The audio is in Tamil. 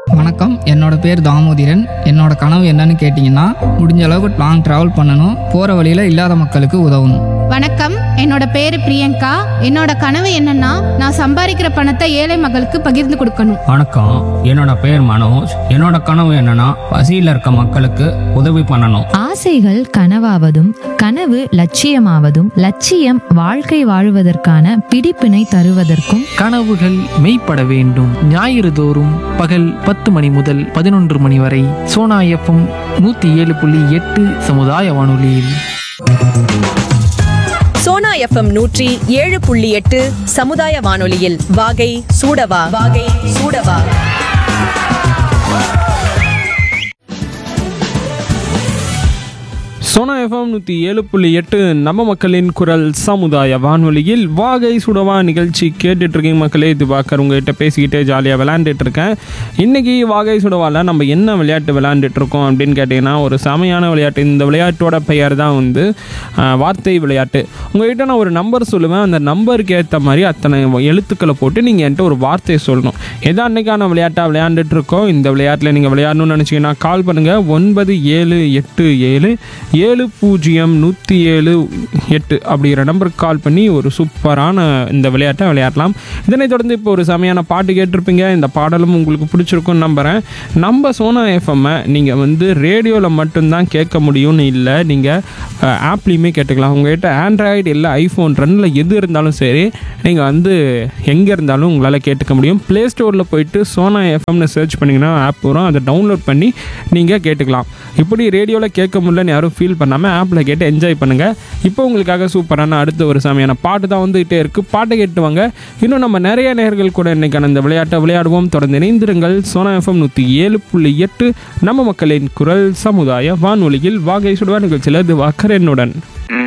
வணக்கம் என்னோட பேர் தாமோதிரன் என்னோட கனவு என்னன்னு கேட்டிங்கன்னா முடிஞ்ச அளவுக்கு லாங் ட்ராவல் பண்ணணும் போகிற வழியில் இல்லாத மக்களுக்கு உதவணும் வணக்கம் என்னோட பேரு பிரியங்கா என்னோட கனவு என்னன்னா நான் சம்பாதிக்கிற பணத்தை ஏழை மக்களுக்கு பகிர்ந்து கொடுக்கணும் வணக்கம் என்னோட பேர் மனோஜ் என்னோட கனவு என்னன்னா பசியில் இருக்க மக்களுக்கு உதவி பண்ணணும் ஆசைகள் கனவாவதும் கனவு லட்சியமாவதும் லட்சியம் வாழ்க்கை வாழுவதற்கான பிடிப்பினை தருவதற்கும் கனவுகள் மெய்ப்பட வேண்டும் ஞாயிறு தோறும் பகல் பத்து மணி முதல் பதினொன்று மணி வரை சோனா எஃப்எம் நூற்றி ஏழு புள்ளி எட்டு சமுதாய வானொலியில் சோனா எஃப்எம் நூற்றி ஏழு புள்ளி எட்டு சமுதாய வானொலியில் வாகை சூடவா வாகை சூடவா சோனா எஃப்எம் நூற்றி ஏழு புள்ளி எட்டு நம்ம மக்களின் குரல் சமுதாய வானொலியில் வாகை சுடவா நிகழ்ச்சி கேட்டுட்டு இருக்கீங்க மக்களே இது பார்க்குற உங்ககிட்ட பேசிக்கிட்டே ஜாலியாக விளையாண்டுட்டு இருக்கேன் இன்னைக்கு வாகை சுடவாவில் நம்ம என்ன விளையாட்டு விளையாண்டுட்டு இருக்கோம் அப்படின்னு கேட்டிங்கன்னா ஒரு செமையான விளையாட்டு இந்த விளையாட்டோட பெயர் தான் வந்து ஆஹ், வார்த்தை விளையாட்டு உங்ககிட்ட நான் ஒரு நம்பர் சொல்லுவேன் அந்த நம்பருக்கு ஏற்ற மாதிரி அத்தனை எழுத்துக்களை போட்டு நீங்கள் என்கிட்ட ஒரு வார்த்தையை சொல்லணும் எதா அன்னைக்கான விளையாட்டாக விளையாண்டுட்டு இருக்கோம் இந்த விளையாட்டில் நீங்கள் விளையாடணும்னு நினச்சிங்கன்னா கால் பண்ணுங்கள் ஒன்பது ஏழு எட்டு ஏழு ஏழு பூஜ்ஜியம் நூற்றி ஏழு எட்டு அப்படிங்கிற நம்பருக்கு கால் பண்ணி ஒரு சூப்பரான இந்த விளையாட்டை விளையாடலாம் இதனைத் தொடர்ந்து இப்போ ஒரு செமையான பாட்டு கேட்டிருப்பீங்க இந்த பாடலும் உங்களுக்கு பிடிச்சிருக்கும்னு நம்புகிறேன் நம்ம சோனா எஃப்எம்மை நீங்கள் வந்து ரேடியோவில் மட்டும்தான் கேட்க முடியும்னு இல்லை நீங்கள் ஆப்லேயுமே கேட்டுக்கலாம் உங்கள்கிட்ட ஆண்ட்ராய்டு இல்லை ஐஃபோன் ரெண்டில் எது இருந்தாலும் சரி நீங்கள் வந்து எங்கே இருந்தாலும் உங்களால் கேட்டுக்க முடியும் ப்ளே ஸ்டோரில் போயிட்டு சோனா எஃப்எம்னு சர்ச் பண்ணிங்கன்னா ஆப் வரும் அதை டவுன்லோட் பண்ணி நீங்கள் கேட்டுக்கலாம் இப்படி ரேடியோவில் கேட்க முடியலன்னு யாரும் ஃபீல் பண்ணாமல் ஆப்பில் கேட்டு என்ஜாய் பண்ணுங்கள் இப்போ உங்களுக்காக சூப்பரான அடுத்த ஒரு சமையான பாட்டு தான் வந்துகிட்டே இருக்குது பாட்டை கேட்டு வாங்க இன்னும் நம்ம நிறைய நேர்கள் கூட இன்னைக்கான இந்த விளையாட்டை விளையாடுவோம் தொடர்ந்து இணைந்திருங்கள் சோனா எஃப்எம் நூற்றி ஏழு புள்ளி எட்டு நம்ம மக்களின் குரல் சமுதாய வானொலியில் வாகை சுடுவா நிகழ்ச்சியில் இது வாக்கரனுடன்